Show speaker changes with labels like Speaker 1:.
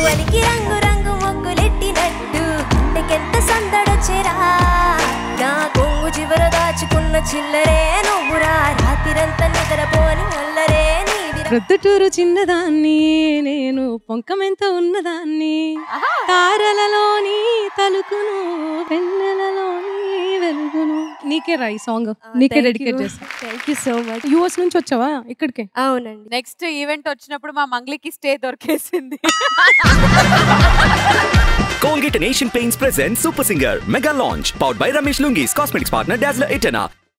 Speaker 1: గుండెకి రంగు రంగు ముగ్గులెట్టినట్టు గుండెకెంత సందడొచ్చేరా నా కొంగు చివర దాచుకున్న చిల్లరే నువ్వురా రాత్రిరంతా నిద్రపోని అల్లరే నీదిరా
Speaker 2: ప్రొద్దుటూరు చిన్నదాన్ని నేను పొంకమెంత ఉన్నదాన్ని తారలలోని తలుకును వెన్నెలలోని వెలుగును నీకే రా ఈ సాంగ్ నీకే డెడికేట్ చేస్తా
Speaker 1: thank you so much
Speaker 2: US నుంచి వచ్చావా ఇక్కడికే
Speaker 1: అవునండి
Speaker 3: నెక్స్ట్ ఈవెంట్ వచ్చినప్పుడు మా మంగ్లీకి స్టే దొరికేసింది
Speaker 4: Colgate and Asian Paints presents Super Singer Mega Launch powered by Ramesh Lungi's cosmetics partner Dazzler Etana